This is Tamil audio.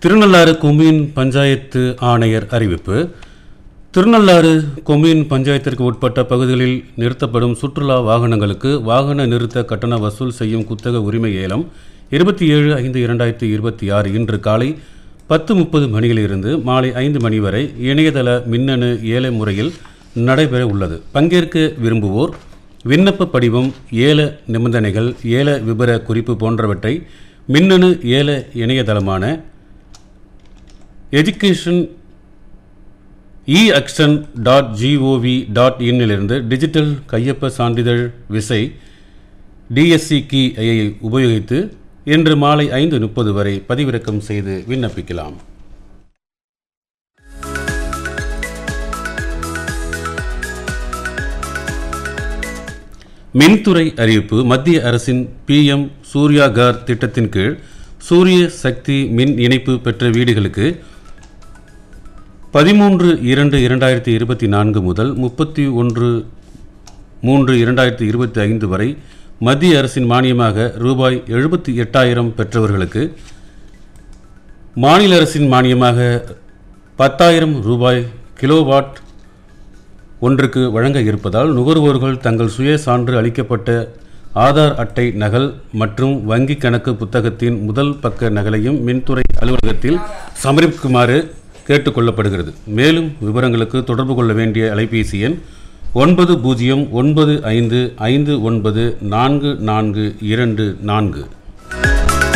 திருநள்ளாறு கொம்யூன் பஞ்சாயத்து ஆணையர் அறிவிப்பு திருநள்ளாறு கொம்யூன் பஞ்சாயத்திற்கு உட்பட்ட பகுதிகளில் நிறுத்தப்படும் சுற்றுலா வாகனங்களுக்கு வாகன நிறுத்த கட்டண வசூல் செய்யும் குத்தக உரிமை ஏலம் இருபத்தி ஏழு ஐந்து இரண்டாயிரத்தி இருபத்தி ஆறு இன்று காலை பத்து முப்பது மணியிலிருந்து மாலை ஐந்து மணி வரை இணையதள மின்னணு ஏல முறையில் நடைபெற உள்ளது பங்கேற்க விரும்புவோர் விண்ணப்ப படிவம் ஏல நிபந்தனைகள் ஏல விபர குறிப்பு போன்றவற்றை மின்னணு ஏல இணையதளமான education E auction dot GOV dot இன்னிலிருந்து டிஜிட்டல் கையொப்ப சான்றிதழ் விசை டிஎஸ்சி கீ ஐயை உபயோகித்து இன்று மாலை ஐந்து முப்பது வரை பதிவிறக்கம் செய்து விண்ணப்பிக்கலாம் மின்துறை அறிவிப்பு மத்திய அரசின் பிஎம் சூர்யா கார் திட்டத்தின் கீழ் சூரிய சக்தி மின் இணைப்பு பெற்ற வீடுகளுக்கு பதிமூன்று இரண்டு இரண்டாயிரத்தி இருபத்தி நான்கு முதல் முப்பத்தி ஒன்று மூன்று இரண்டாயிரத்தி இருபத்தி ஐந்து வரை மத்திய அரசின் மானியமாக ரூபாய் எழுபத்தி எட்டாயிரம் பெற்றவர்களுக்கு மாநில அரசின் மானியமாக பத்தாயிரம் ரூபாய் கிலோவாட் ஒன்றுக்கு வழங்க இருப்பதால் நுகர்வோர்கள் தங்கள் சுய சான்று அளிக்கப்பட்ட ஆதார் அட்டை நகல் மற்றும் வங்கி கணக்கு புத்தகத்தின் முதல் பக்க நகலையும் மின்துறை அலுவலகத்தில் சமர்ப்பிக்குமாறு கேட்டுக்கொள்ளப்படுகிறது மேலும் விவரங்களுக்கு தொடர்பு கொள்ள வேண்டிய அலைபேசி எண் ஒன்பது பூஜ்ஜியம் ஒன்பது ஐந்து ஐந்து ஒன்பது நான்கு நான்கு இரண்டு நான்கு